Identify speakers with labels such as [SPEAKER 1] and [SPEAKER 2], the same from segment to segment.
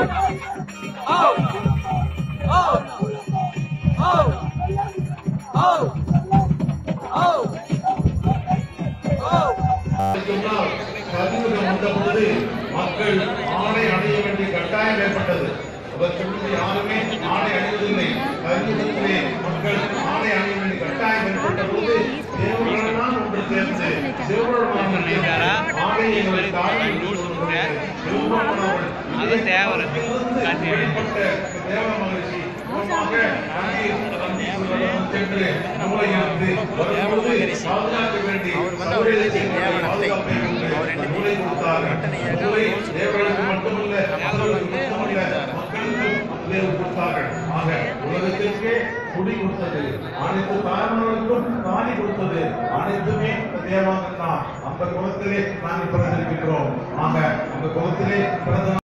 [SPEAKER 1] சொன்னால் கலியுகம் வந்தபோது மக்கள் ஆடை அணிய வேண்டிய கட்டாயம் ஏற்பட்டது அவர் சொன்னது யாருமே ஆடை அணிவதில்லை கலியுகத்திலே மக்கள் ஆடை அணிய வேண்டிய கட்டாயம் ஏற்பட்ட போது தேவர்களெல்லாம் ஒன்று சேர்ந்து சிவபெருமான் ஆடை எங்களை தாழ்மை
[SPEAKER 2] அது தேவரை காட்டி
[SPEAKER 1] வெளிப்பட்ட தேவ மகிழ்ச்சி மூலமாக அங்கே கந்தீஸ்வரரிடம் சென்று நம்மளை இருந்து வரும்போது பாதுகாக்க வேண்டி சௌரியத்தை பாதுகாப்பை கொண்டு நூலை கொடுத்தார்கள் நூலை தேவர்களுக்கு மட்டுமல்ல மக்களுக்கு மட்டுமல்ல மக்களுக்கும் தேவ கொடுத்தார்கள் ஆக உலகத்திற்கே குடி கொடுத்தது அனைத்து தாய்மார்களுக்கும் தாலி கொடுத்தது அனைத்துமே தேவாங்க தான் அந்த குலத்திலே நாங்கள் பிறந்திருக்கின்றோம் ஆக அந்த குலத்திலே பிறந்த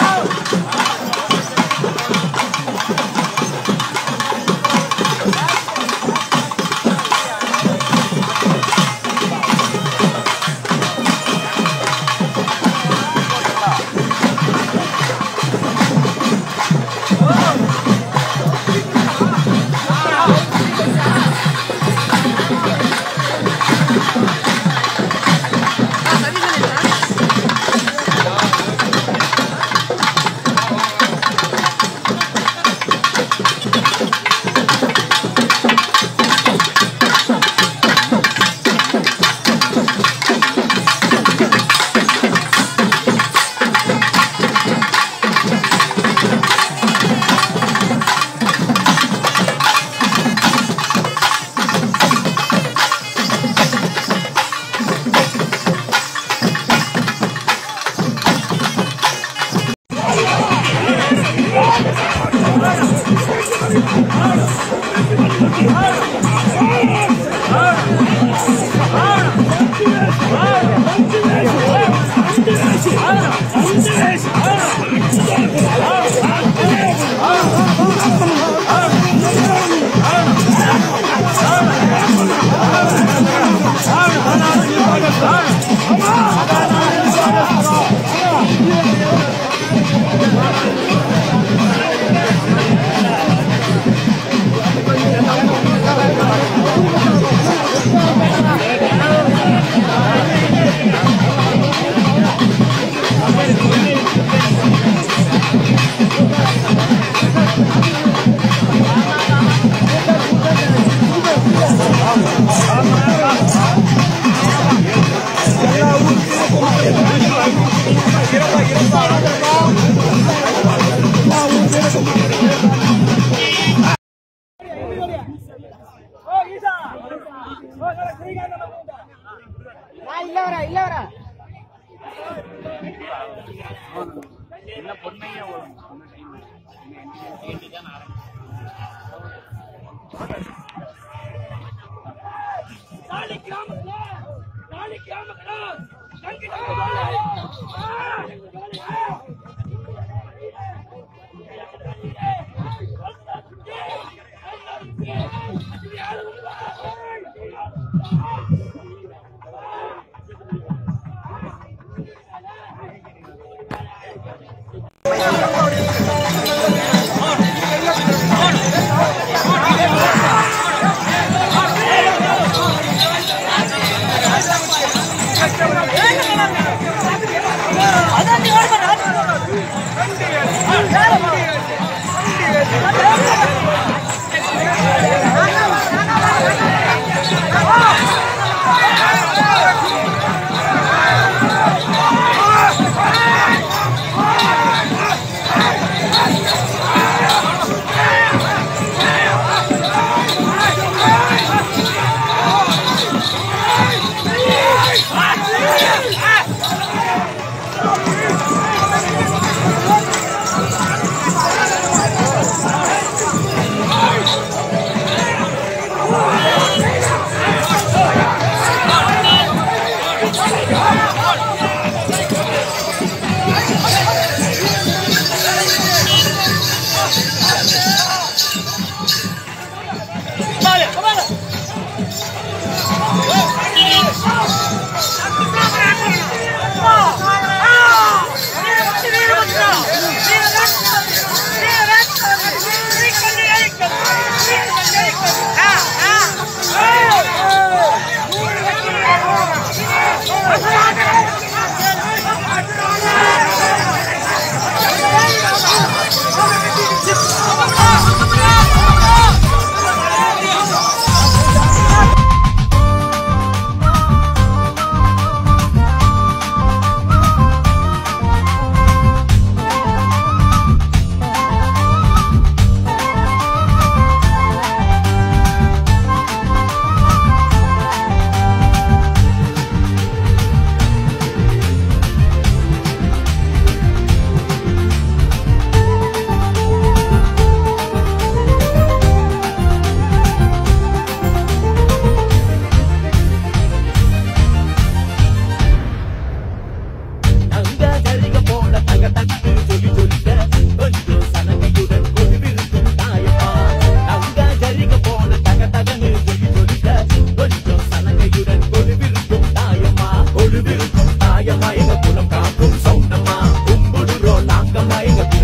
[SPEAKER 3] இல்லவரா இல்லவரா
[SPEAKER 4] நாளை கிராமத்துல நாளை கிராமத்துல சங்கிட்ட
[SPEAKER 3] ஆ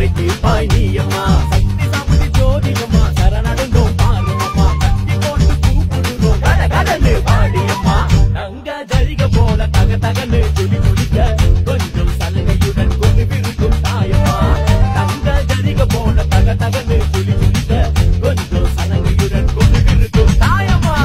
[SPEAKER 3] கரை தீர்ப்பாய் நீயம்மா சக்தி சாமி ஜோதியம்மா சரணடைந்தோம் பாருமம்மா கட்டி போட்டு கூப்பிடுறோம் கட கடன்னு பாடியம்மா தங்க ஜரிக போல தக தகன்னு துளி துளிக்க கொஞ்சம் சலுகையுடன் கொண்டு விருக்கும் தாயம்மா தங்க ஜரிக போல தக தகன்னு துளி துளிக்க கொஞ்சம் சலுகையுடன் கொண்டு விருக்கும் தாயம்மா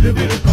[SPEAKER 3] விறுவிறுப்பு